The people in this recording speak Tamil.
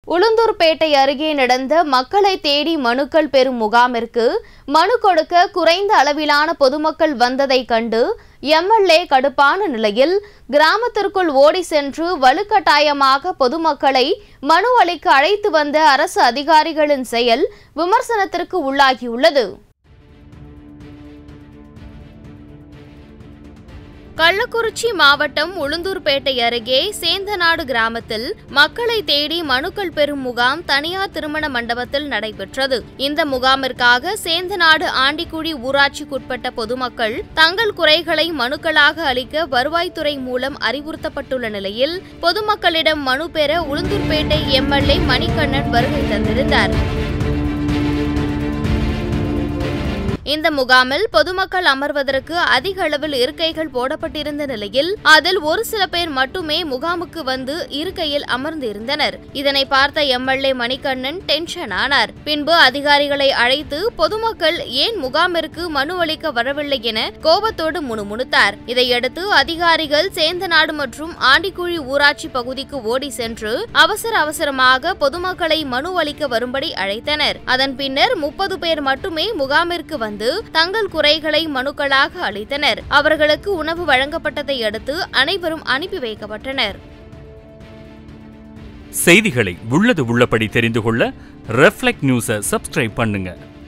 உளுந்தூர்பேட்டை அருகே நடந்த மக்களை தேடி மனுக்கள் பெறும் முகாமிற்கு மனு கொடுக்க குறைந்த அளவிலான பொதுமக்கள் வந்ததைக் கண்டு எம்எல்ஏ கடுப்பான நிலையில் கிராமத்திற்குள் ஓடி சென்று வலுக்கட்டாயமாக பொதுமக்களை மனு அளிக்க அழைத்து வந்த அரசு அதிகாரிகளின் செயல் விமர்சனத்திற்கு உள்ளாகியுள்ளது கள்ளக்குறிச்சி மாவட்டம் உளுந்தூர்பேட்டை அருகே சேந்தநாடு கிராமத்தில் மக்களை தேடி மனுக்கள் பெறும் முகாம் தனியார் திருமண மண்டபத்தில் நடைபெற்றது இந்த முகாமிற்காக சேந்தநாடு ஆண்டிக்குழி ஊராட்சிக்குட்பட்ட பொதுமக்கள் தங்கள் குறைகளை மனுக்களாக அளிக்க வருவாய்த்துறை மூலம் அறிவுறுத்தப்பட்டுள்ள நிலையில் பொதுமக்களிடம் மனு பெற உளுந்தூர்பேட்டை எம்எல்ஏ மணிகண்ணன் வருகை தந்திருந்தார் இந்த முகாமில் பொதுமக்கள் அமர்வதற்கு அதிக அளவில் இருக்கைகள் போடப்பட்டிருந்த நிலையில் அதில் ஒரு சில பேர் மட்டுமே முகாமுக்கு வந்து இருக்கையில் அமர்ந்திருந்தனர் இதனை பார்த்த எம்எல்ஏ மணிகண்ணன் டென்ஷன் ஆனார் பின்பு அதிகாரிகளை அழைத்து பொதுமக்கள் ஏன் முகாமிற்கு மனு அளிக்க வரவில்லை என கோபத்தோடு முணுமுணுத்தார் இதையடுத்து அதிகாரிகள் சேந்தநாடு மற்றும் ஆண்டிக்குழி ஊராட்சி பகுதிக்கு ஓடி சென்று அவசர அவசரமாக பொதுமக்களை மனு அளிக்க வரும்படி அழைத்தனர் அதன் பின்னர் முப்பது பேர் மட்டுமே முகாமிற்கு வந்து தங்கள் குறைகளை மனுக்களாக அளித்தனர் அவர்களுக்கு உணவு வழங்கப்பட்டதை அடுத்து அனைவரும் அனுப்பி வைக்கப்பட்டனர் செய்திகளை உள்ளது உள்ளபடி தெரிந்து கொள்ள ரெஃப்ளெக்ட் நியூஸை சப்ஸ்கிரைப் பண்ணுங்க